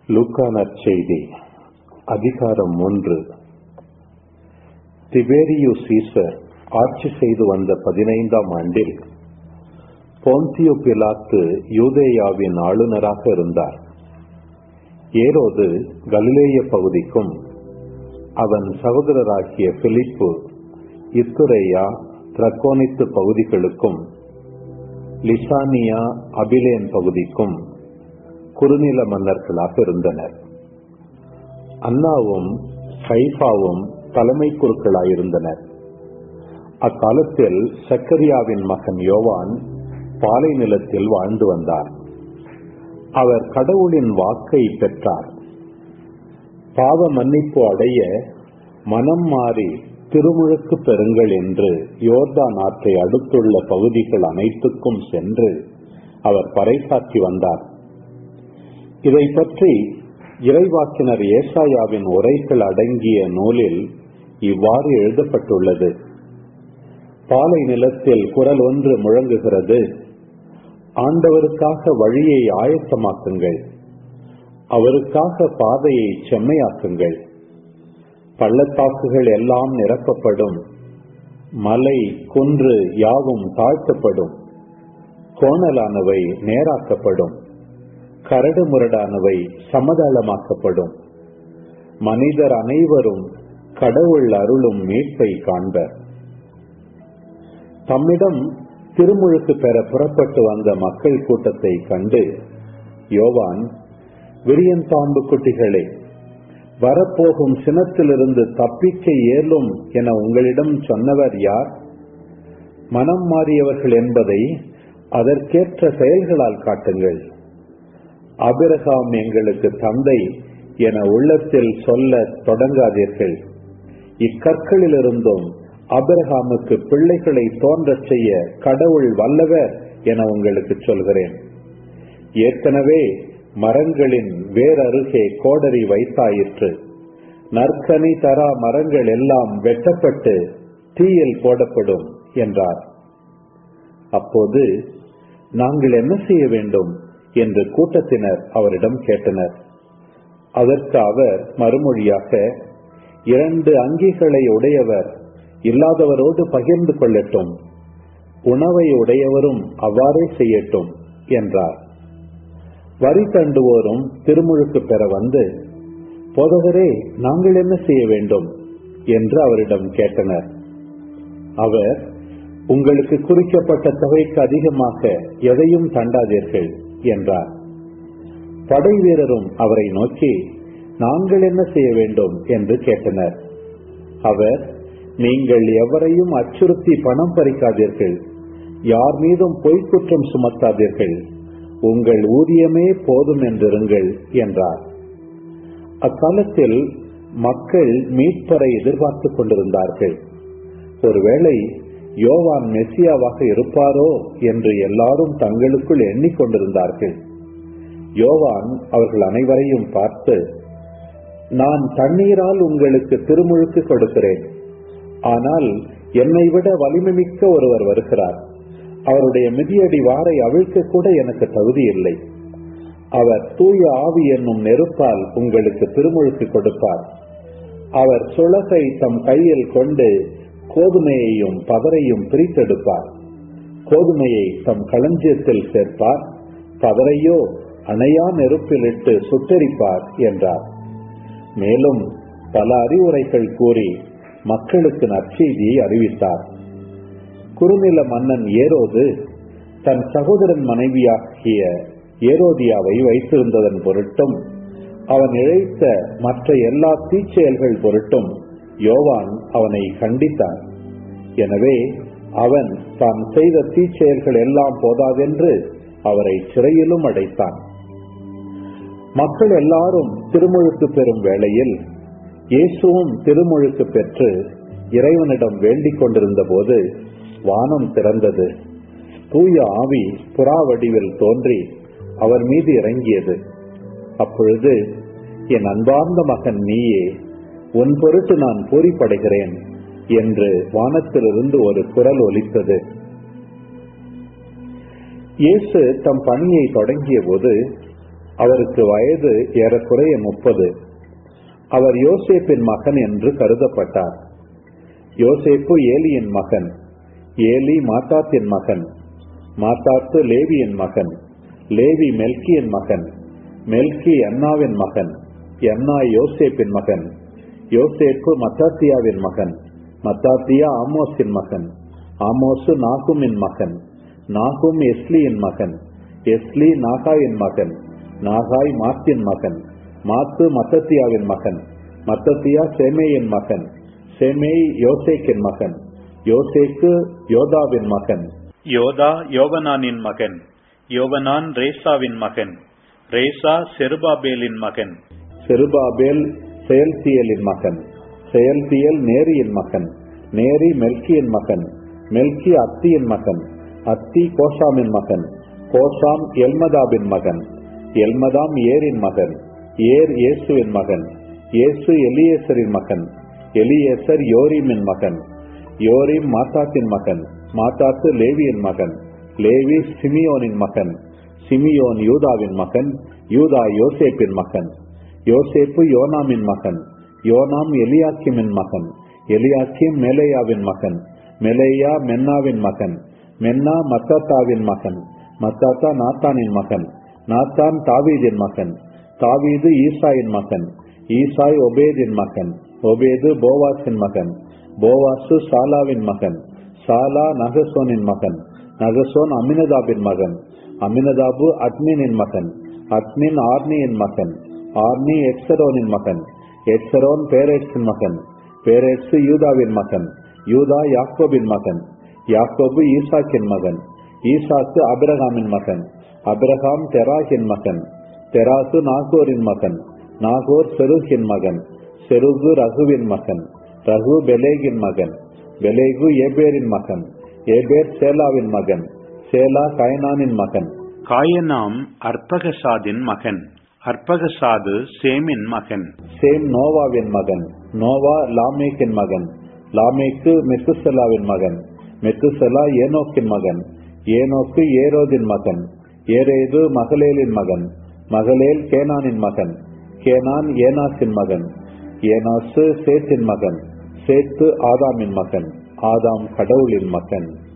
லூக்கா நற்செய்தி அதிகாரம் ஒன்று திபேரியு சீசர் ஆட்சி செய்து வந்த பதினைந்தாம் ஆண்டில் போந்தியு பிலாத்து யூதேயாவின் ஆளுநராக இருந்தார் ஏரோது கலிலேய பகுதிக்கும் அவன் சகோதரராகிய பிலிப்பு இத்துரேயா திரக்கோனித்து பகுதிகளுக்கும் லிசானியா அபிலேன் பகுதிக்கும் குறுநில மன்னர்களாக இருந்தனர் அண்ணாவும் கைஃபாவும் தலைமை குருக்களாயிருந்தனர் அக்காலத்தில் சக்கரியாவின் மகன் யோவான் பாலை நிலத்தில் வாழ்ந்து வந்தார் அவர் கடவுளின் வாக்கை பெற்றார் பாவ மன்னிப்பு அடைய மனம் மாறி திருமுழுக்கு பெறுங்கள் என்று யோர்தான் ஆற்றை அடுத்துள்ள பகுதிகள் அனைத்துக்கும் சென்று அவர் பறைசாற்றி வந்தார் இதை பற்றி இறைவாக்கினர் ஏசாயாவின் உரைகள் அடங்கிய நூலில் இவ்வாறு எழுதப்பட்டுள்ளது பாலை நிலத்தில் குரல் ஒன்று முழங்குகிறது ஆண்டவருக்காக வழியை ஆயத்தமாக்குங்கள் அவருக்காக பாதையை செம்மையாக்குங்கள் பள்ளத்தாக்குகள் எல்லாம் நிரப்பப்படும் மலை குன்று யாவும் தாழ்த்தப்படும் கோணலானவை நேராக்கப்படும் கரடு முரடானவை சமதளமாக்கப்படும் மனிதர் அனைவரும் கடவுள் அருளும் மீட்பை காண்பர் தம்மிடம் திருமுழுக்கு பெற புறப்பட்டு வந்த மக்கள் கூட்டத்தை கண்டு யோவான் விரியன்தாம்பு குட்டிகளே வரப்போகும் சினத்திலிருந்து தப்பிக்க இயலும் என உங்களிடம் சொன்னவர் யார் மனம் மாறியவர்கள் என்பதை அதற்கேற்ற செயல்களால் காட்டுங்கள் அபிரகாம் எங்களுக்கு தந்தை என உள்ளத்தில் சொல்ல தொடங்காதீர்கள் இக்கற்களிலிருந்தும் அபிரகாமுக்கு பிள்ளைகளை தோன்றச் செய்ய கடவுள் வல்லவர் என உங்களுக்கு சொல்கிறேன் ஏற்கனவே மரங்களின் வேரருகே கோடரி வைத்தாயிற்று நற்கனி தரா மரங்கள் எல்லாம் வெட்டப்பட்டு தீயில் போடப்படும் என்றார் அப்போது நாங்கள் என்ன செய்ய வேண்டும் என்று கூட்டத்தினர் அவரிடம் கேட்டனர் அதற்கு அவர் மறுமொழியாக இரண்டு அங்கிகளை உடையவர் இல்லாதவரோடு பகிர்ந்து கொள்ளட்டும் உணவை உடையவரும் அவ்வாறே செய்யட்டும் என்றார் வரி தண்டுவோரும் திருமுழுக்கு பெற வந்து போதகரே நாங்கள் என்ன செய்ய வேண்டும் என்று அவரிடம் கேட்டனர் அவர் உங்களுக்கு குறிக்கப்பட்ட தொகைக்கு அதிகமாக எதையும் தண்டாதீர்கள் என்றார் படை வீரரும் அவரை நோக்கி நாங்கள் என்ன செய்ய வேண்டும் என்று கேட்டனர் அவர் நீங்கள் எவரையும் அச்சுறுத்தி பணம் பறிக்காதீர்கள் யார் மீதும் பொய்க்குற்றம் சுமத்தாதீர்கள் உங்கள் ஊதியமே போதும் என்றிருங்கள் என்றார் அக்காலத்தில் மக்கள் மீட்பரை எதிர்பார்த்துக் கொண்டிருந்தார்கள் ஒருவேளை யோவான் மெசியாவாக இருப்பாரோ என்று எல்லாரும் தங்களுக்குள் எண்ணிக்கொண்டிருந்தார்கள் யோவான் அவர்கள் அனைவரையும் பார்த்து நான் தண்ணீரால் உங்களுக்கு திருமுழுக்கு கொடுக்கிறேன் ஆனால் என்னை விட வலிமை மிக்க ஒருவர் வருகிறார் அவருடைய மிதியடி வாரை அவிழ்க்க கூட எனக்கு தகுதி இல்லை அவர் தூய ஆவி என்னும் நெருப்பால் உங்களுக்கு திருமுழுக்கு கொடுப்பார் அவர் சுளகை தம் கையில் கொண்டு கோதுமையையும் பதரையும் பிரித்தெடுப்பார் கோதுமையை தம் களஞ்சியத்தில் சேர்ப்பார் பதரையோ அணையா நெருப்பில் இட்டு சுட்டரிப்பார் என்றார் மேலும் பல அறிவுரைகள் கூறி மக்களுக்கு நற்செய்தியை அறிவித்தார் குறுநில மன்னன் ஏரோது தன் சகோதரன் மனைவியாகிய ஏரோதியாவை வைத்திருந்ததன் பொருட்டும் அவன் இழைத்த மற்ற எல்லா தீச்செயல்கள் பொருட்டும் யோவான் அவனை கண்டித்தான் எனவே அவன் தான் செய்த தீச்செயல்கள் எல்லாம் போதாதென்று அவரை சிறையிலும் அடைத்தான் மக்கள் எல்லாரும் திருமுழுக்கு பெறும் வேளையில் இயேசுவும் திருமுழுக்கு பெற்று இறைவனிடம் வேண்டிக் கொண்டிருந்த போது வானம் திறந்தது தூய ஆவி புறா வடிவில் தோன்றி அவர் மீது இறங்கியது அப்பொழுது என் அன்பார்ந்த மகன் நீயே உன் பொருட்டு நான் பூரிப்படைகிறேன் என்று வானத்திலிருந்து ஒரு குரல் ஒலித்தது இயேசு தம் பணியை தொடங்கிய போது அவருக்கு வயது ஏறக்குறைய முப்பது அவர் யோசேப்பின் மகன் என்று கருதப்பட்டார் யோசேப்பு ஏலியின் மகன் ஏலி மாத்தாத்தின் மகன் மாத்தாத்து லேவியின் மகன் லேவி மெல்கியின் மகன் மெல்கி அண்ணாவின் மகன் அண்ணா யோசேப்பின் மகன் யோசேப்பு மத்தாத்தியாவின் மகன் மத்தாத்தியா ஆமோஸின் மகன் ஆமோசு நாகுமின் மகன் நாகும் எஸ்லியின் மகன் எஸ்லி நாகாயின் மகன் நாகாய் மாத்தின் மகன் மாத்து மத்தத்தியாவின் மகன் மத்தத்தியா செமேயின் மகன் செமேய் யோசேக்கின் மகன் யோசேக்கு யோதாவின் மகன் யோதா யோவனானின் மகன் யோவனான் ரேசாவின் மகன் ரேசா செருபாபேலின் மகன் செருபாபேல் செயல்தியலின் மகன் செயல்தியல் நேரியின் மகன் நேரி மெல்கியின் மகன் மெல்கி அத்தியின் மகன் அத்தி கோஷாமின் மகன் கோஷாம் எல்மதாபின் மகன் எல்மதாம் ஏரின் மகன் ஏர் இயேசுவின் மகன் இயேசு எலியேசரின் மகன் எலியேசர் யோரிமின் மகன் யோரிம் மாத்தாத்தின் மகன் மாத்தாத்து லேவியின் மகன் லேவி சிமியோனின் மகன் சிமியோன் யூதாவின் மகன் யூதா யோசேப்பின் மகன் யோசேப்பு யோனாமின் மகன் யோனாம் எலியாக்கிமின் மகன் எலியாக்கிம் மெலேயாவின் மகன் மெலேயா மென்னாவின் மகன் மென்னா மத்தாத்தாவின் மகன் மத்தாத்தா நாத்தானின் மகன் நாத்தான் தாவீதின் மகன் தாவீது ஈசாயின் மகன் ஈசாய் ஒபேதின் மகன் ஒபேது போவாஸின் மகன் போவாசு சாலாவின் மகன் சாலா நகசோனின் மகன் நகசோன் அமினதாபின் மகன் அமினதாபு அட்மினின் மகன் அட்மின் ஆர்னியின் மகன் ஆர்னி எக்ஸரோனின் மகன் எக்ஸரோன் பேரேட்ஸின் மகன் பேரேட்ஸு யூதாவின் மகன் யூதா யாக்கோபின் மகன் யாக்கோபு ஈசாக்கின் மகன் ஈசாக்கு அபிரகாமின் மகன் அபிரகாம் தெராகின் மகன் தெராசு நாகோரின் மகன் நாகோர் செருகின் மகன் செருகு ரகுவின் மகன் ரகு பெலேகின் மகன் பெலேகு ஏபேரின் மகன் ஏபேர் சேலாவின் மகன் சேலா கைனானின் மகன் காயனாம் அற்பகசாதின் மகன் அற்பகசாது சேமின் மகன் சேம் நோவாவின் மகன் நோவா லாமேக்கின் மகன் லாமேக்கு மெத்துசெலாவின் மகன் மெத்துசெலா ஏனோக்கின் மகன் ஏனோக்கு ஏரோதின் மகன் ஏரேது மகளேலின் மகன் மகளேல் கேனானின் மகன் கேனான் ஏனாசின் மகன் ஏனாசு சேத்தின் மகன் சேத்து ஆதாமின் மகன் ஆதாம் கடவுளின் மகன்